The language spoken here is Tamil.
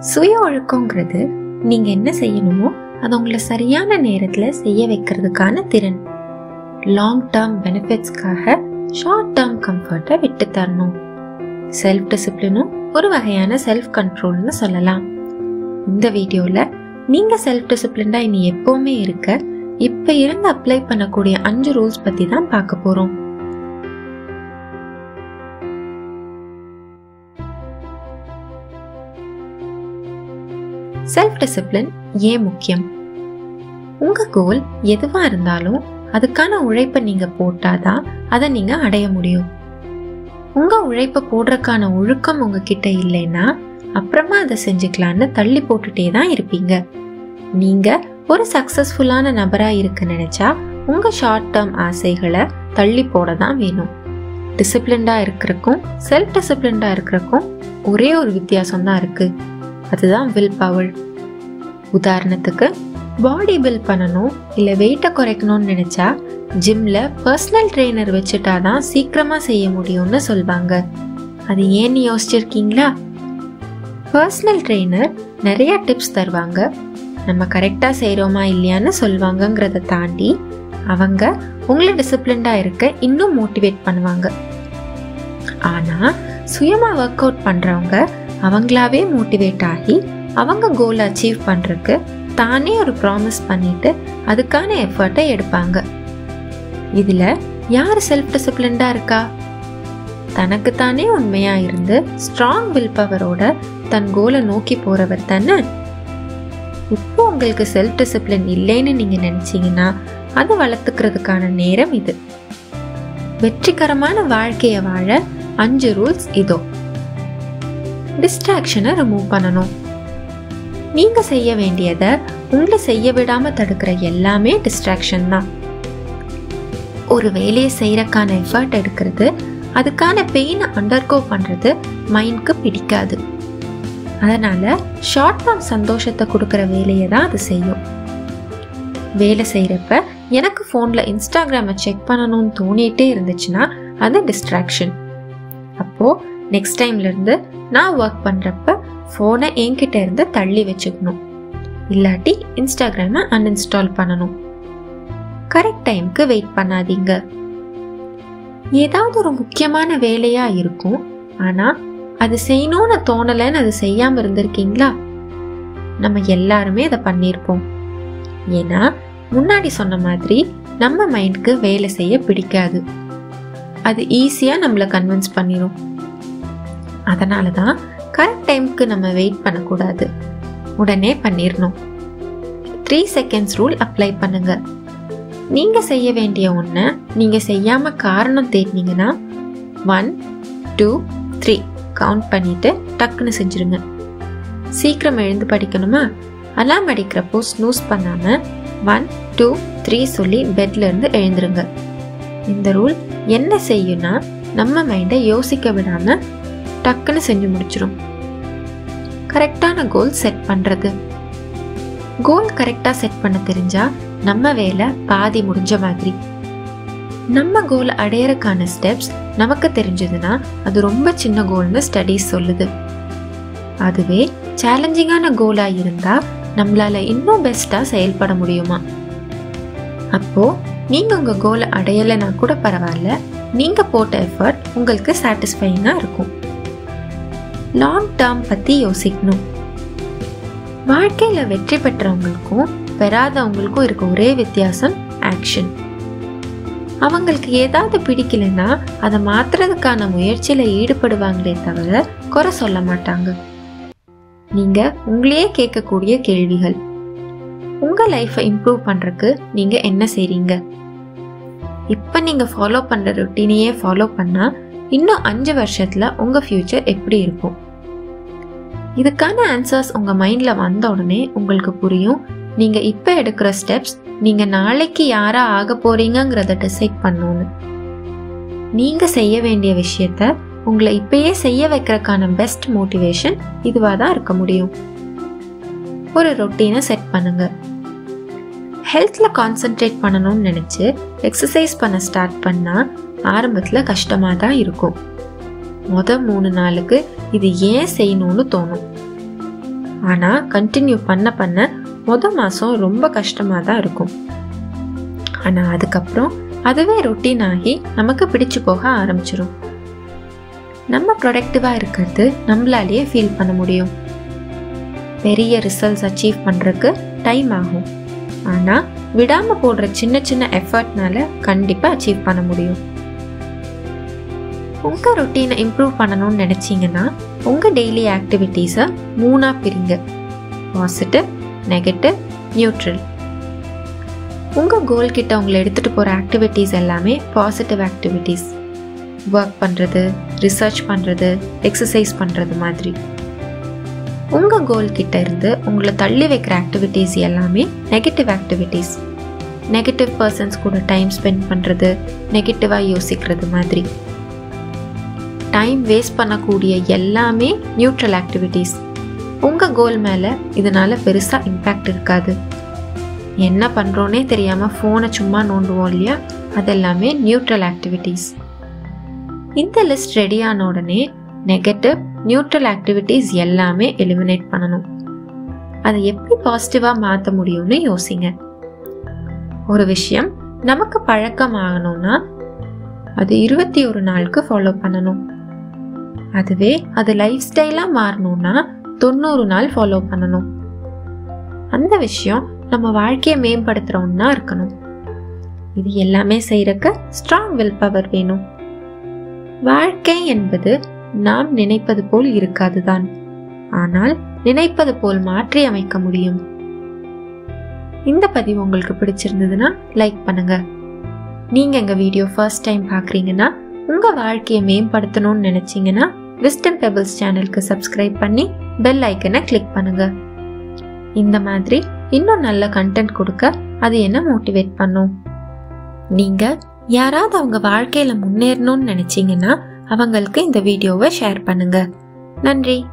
சுய ஒழுக்கங்கிறது நீங்க என்ன செய்யணுமோ அது உங்களை சரியான நேரத்துல செய்ய வைக்கிறதுக்கான திறன் லாங் டேர்ம் பெனிஃபிட்ஸ்க்காக ஷார்ட் டேர்ம் கம்ஃபர்ட்டை விட்டு தரணும் செல்ஃப் டிசிப்ளினும் ஒரு வகையான செல்ஃப் கண்ட்ரோல்னு சொல்லலாம் இந்த வீடியோல நீங்க செல்ஃப் டிசிப்ளின்டா இனி எப்பவுமே இருக்க இப்ப இருந்து அப்ளை பண்ணக்கூடிய அஞ்சு ரூல்ஸ் பத்தி தான் பார்க்க போறோம் செல்ஃப் டிசிப்ளின் ஏன் முக்கியம் உங்க கோல் எதுவா இருந்தாலும் அதுக்கான உழைப்பை நீங்க போட்டாதான் அதை நீங்க அடைய முடியும் உங்க உழைப்ப போடுறதுக்கான ஒழுக்கம் உங்ககிட்ட இல்லைன்னா அப்புறமா அதை செஞ்சுக்கலான்னு தள்ளி போட்டுட்டே தான் இருப்பீங்க நீங்க ஒரு சக்சஸ்ஃபுல்லான நபரா இருக்க நினைச்சா உங்க ஷார்ட் டேர்ம் ஆசைகளை தள்ளி போட தான் வேணும் டிசிப்ளின்டா இருக்கிறக்கும் செல்ஃப் டிசிப்ளின்டா இருக்கிறக்கும் ஒரே ஒரு வித்தியாசம் தான் இருக்கு அதுதான் வில் பவர் உதாரணத்துக்கு பாடி பில்ட் பண்ணணும் இல்லை வெயிட்டை குறைக்கணும்னு நினைச்சா ஜிம்ல பர்சனல் ட்ரெயினர் வச்சுட்டா தான் சீக்கிரமா செய்ய முடியும்னு சொல்வாங்க அது ஏன்னு யோசிச்சிருக்கீங்களா பர்சனல் ட்ரெயினர் நிறைய டிப்ஸ் தருவாங்க நம்ம கரெக்டாக செய்கிறோமா இல்லையான்னு சொல்லுவாங்கங்கிறத தாண்டி அவங்க உங்களை டிசிப்ளின்டாக இருக்க இன்னும் மோட்டிவேட் பண்ணுவாங்க ஆனால் சுயமாக ஒர்க் அவுட் பண்ணுறவங்க அவங்களாவே மோட்டிவேட் ஆகி அவங்க கோல் அச்சீவ் பண்ணுறதுக்கு தானே ஒரு ப்ராமிஸ் பண்ணிட்டு அதுக்கான எஃபர்ட்டை எடுப்பாங்க இதில் யார் செல்ஃப் டிசிப்ளின்டாக இருக்கா தனக்குத்தானே உண்மையா இருந்து ஸ்ட்ராங் வில் பவரோட தன் கோலை நோக்கி போறவர் தானே இப்போ உங்களுக்கு செல்ஃப் டிசிப்ளின் இல்லைன்னு நீங்க நினைச்சீங்கன்னா அதை வளர்த்துக்கிறதுக்கான நேரம் இது வெற்றிகரமான வாழ்க்கையை வாழ அஞ்சு ரூல்ஸ் இதோ டிஸ்ட்ராக்ஷனை ரிமூவ் பண்ணணும் நீங்க செய்ய வேண்டியதை உங்களை செய்ய விடாம தடுக்கிற எல்லாமே டிஸ்ட்ராக்ஷன் தான் ஒரு வேலையை செய்யறக்கான எஃபர்ட் எடுக்கிறது அதுக்கான பெயினை அண்டர்கோ பண்ணுறது மைண்ட்க்கு பிடிக்காது அதனால் ஷார்ட் டேர்ம் சந்தோஷத்தை கொடுக்குற வேலையை தான் அது செய்யும் வேலை செய்கிறப்ப எனக்கு ஃபோனில் இன்ஸ்டாகிராமை செக் பண்ணணும்னு தோணிட்டே இருந்துச்சுன்னா அது டிஸ்ட்ராக்ஷன் அப்போது நெக்ஸ்ட் டைம்லேருந்து நான் ஒர்க் பண்ணுறப்ப ஃபோனை என்கிட்ட இருந்து தள்ளி வச்சுக்கணும் இல்லாட்டி இன்ஸ்டாகிராமை அன்இன்ஸ்டால் பண்ணணும் கரெக்ட் டைம்க்கு வெயிட் பண்ணாதீங்க ஏதாவது ஒரு முக்கியமான வேலையா இருக்கும் ஆனா அது செய்யணும்னு தோணலைன்னு அது செய்யாம இருந்திருக்கீங்களா நம்ம எல்லாருமே அதை பண்ணியிருப்போம் ஏன்னா முன்னாடி சொன்ன மாதிரி நம்ம மைண்ட்க்கு வேலை செய்ய பிடிக்காது அது ஈஸியா நம்மளை கன்வின்ஸ் பண்ணிடும் அதனால தான் கரெக்ட் டைம்க்கு நம்ம வெயிட் பண்ணக்கூடாது உடனே பண்ணிடணும் த்ரீ செகண்ட்ஸ் ரூல் அப்ளை பண்ணுங்க நீங்க செய்ய வேண்டிய ஒன்றை நீங்க செய்யாம காரணம் தேடினீங்கன்னா ஒன் டூ த்ரீ கவுண்ட் பண்ணிட்டு டக்குன்னு செஞ்சிருங்க சீக்கிரம் எழுந்து படிக்கணுமா அலாம் அடிக்கிறப்போ ஸ்னூஸ் பண்ணாம ஒன் டூ த்ரீ சொல்லி பெட்ல இருந்து எழுந்துருங்க இந்த ரூல் என்ன செய்யும்னா நம்ம மைண்டை யோசிக்க விடாம டக்குன்னு செஞ்சு முடிச்சிடும் கரெக்டான கோல் செட் பண்றது கோல் கரெக்டாக செட் பண்ண தெரிஞ்சா நம்ம வேலை பாதி முடிஞ்ச மாதிரி நம்ம கோல் அடையறக்கான ஸ்டெப்ஸ் நமக்கு தெரிஞ்சதுன்னா அது ரொம்ப சின்ன கோல்னு ஸ்டடீஸ் சொல்லுது அதுவே சேலஞ்சிங்கான கோலா இருந்தா நம்மளால இன்னும் பெஸ்டா செயல்பட முடியுமா அப்போ நீங்க உங்க கோலை அடையலைன்னா கூட பரவாயில்ல நீங்க போட்ட எஃபர்ட் உங்களுக்கு சாட்டிஸ்ஃபைங்கா இருக்கும் லாங் டேர்ம் பத்தி யோசிக்கணும் வாழ்க்கையில வெற்றி பெற்றவங்களுக்கும் பெறாதவங்களுக்கும் இருக்க ஒரே வித்தியாசம் ஆக்ஷன் அவங்களுக்கு ஏதாவது பிடிக்கலன்னா அதை மாத்துறதுக்கான முயற்சியில ஈடுபடுவாங்களே தவிர குறை சொல்ல மாட்டாங்க நீங்க உங்களையே கேட்கக்கூடிய கேள்விகள் உங்க லைஃப்பை இம்ப்ரூவ் பண்றதுக்கு நீங்க என்ன செய்றீங்க இப்ப நீங்க ஃபாலோ பண்ற ருட்டீனையே ஃபாலோ பண்ணா இன்னும் அஞ்சு வருஷத்துல உங்க ஃபியூச்சர் எப்படி இருக்கும் இதுக்கான ஆன்சர்ஸ் உங்க மைண்ட்ல வந்த உடனே உங்களுக்கு புரியும் நீங்க இப்ப எடுக்கிற ஸ்டெப்ஸ் நீங்க நாளைக்கு யாரா ஆக போறீங்கங்கிறத டிசைட் பண்ணணும்னு நீங்க செய்ய வேண்டிய விஷயத்த உங்களை இப்பயே செய்ய வைக்கிறதுக்கான பெஸ்ட் மோட்டிவேஷன் இதுவாக தான் இருக்க முடியும் ஒரு ரொட்டீனை செட் பண்ணுங்க ஹெல்த்தில் கான்சென்ட்ரேட் பண்ணணும்னு நினச்சி எக்ஸசைஸ் பண்ண ஸ்டார்ட் பண்ணால் ஆரம்பத்தில் கஷ்டமாக தான் இருக்கும் மொத மூணு நாளுக்கு இது ஏன் செய்யணும்னு தோணும் ஆனால் கண்டினியூ பண்ண பண்ண முத மாதம் ரொம்ப கஷ்டமாக தான் இருக்கும் ஆனால் அதுக்கப்புறம் அதுவே ரொட்டீன் ஆகி நமக்கு பிடிச்சு போக ஆரம்பிச்சிடும் நம்ம ப்ரொடக்டிவாக இருக்கிறது நம்மளாலேயே ஃபீல் பண்ண முடியும் பெரிய ரிசல்ட்ஸ் அச்சீவ் பண்ணுறதுக்கு டைம் ஆகும் ஆனால் விடாமல் போடுற சின்ன சின்ன எஃபர்ட்னால கண்டிப்பாக அச்சீவ் பண்ண முடியும் உங்கள் ரொட்டீனை இம்ப்ரூவ் பண்ணணும்னு நினச்சிங்கன்னா உங்கள் டெய்லி ஆக்டிவிட்டீஸை மூணாக பிரிங்க பாசிட்டிவ் நெகட்டிவ் நியூட்ரல் உங்கள் கோல் கிட்ட உங்களை எடுத்துகிட்டு போகிற ஆக்டிவிட்டீஸ் எல்லாமே பாசிட்டிவ் ஆக்டிவிட்டீஸ் ஒர்க் பண்ணுறது ரிசர்ச் பண்ணுறது எக்ஸசைஸ் பண்ணுறது மாதிரி உங்கள் கோல் கிட்ட இருந்து உங்களை தள்ளி வைக்கிற ஆக்டிவிட்டீஸ் எல்லாமே நெகட்டிவ் ஆக்டிவிட்டீஸ் நெகட்டிவ் பர்சன்ஸ் கூட டைம் ஸ்பெண்ட் பண்ணுறது நெகட்டிவாக யோசிக்கிறது மாதிரி டைம் வேஸ்ட் பண்ணக்கூடிய எல்லாமே நியூட்ரல் ஆக்டிவிட்டீஸ் உங்கள் கோல் மேலே இதனால் பெருசாக இம்பேக்ட் இருக்காது என்ன பண்ணுறோன்னே தெரியாமல் ஃபோனை சும்மா நோண்டுவோம் இல்லையா அதெல்லாமே நியூட்ரல் ஆக்டிவிட்டீஸ் இந்த லிஸ்ட் ரெடி ஆன உடனே நெகட்டிவ் நியூட்ரல் ஆக்டிவிட்டீஸ் எல்லாமே எலிமினேட் பண்ணணும் அதை எப்படி பாசிட்டிவாக மாற்ற முடியும்னு யோசிங்க ஒரு விஷயம் நமக்கு பழக்கம் ஆகணும்னா அது இருபத்தி ஒரு நாளுக்கு ஃபாலோ பண்ணணும் அதுவே அது லைஃப் ஸ்டைலாக மாறணும்னா தொண்ணூறு நாள் ஃபாலோ பண்ணணும் அந்த விஷயம் நம்ம வாழ்க்கையை மேம்படுத்துகிற ஒன்றா இருக்கணும் இது எல்லாமே செய்யறக்கு ஸ்ட்ராங் வில் பவர் வேணும் வாழ்க்கை என்பது நாம் நினைப்பது போல் இருக்காதுதான் ஆனால் நினைப்பது போல் மாற்றி அமைக்க முடியும் இந்த பதிவு உங்களுக்கு பிடிச்சிருந்ததுன்னா லைக் பண்ணுங்க நீங்க எங்க வீடியோ ஃபர்ஸ்ட் டைம் பாக்குறீங்கன்னா உங்க வாழ்க்கையை மேம்படுத்தணும்னு நினைச்சீங்கன்னா விஸ்டம் பெபிள்ஸ் சேனலுக்கு சப்ஸ்கிரைப் பண்ணி பெல் ஐக்கனை கிளிக் பண்ணுங்க இந்த மாதிரி இன்னும் நல்ல கண்டென்ட் கொடுக்க அது என்ன மோட்டிவேட் பண்ணும் நீங்க யாராவது அவங்க வாழ்க்கையில முன்னேறணும்னு நினைச்சீங்கன்னா அவங்களுக்கு இந்த வீடியோவை ஷேர் பண்ணுங்க நன்றி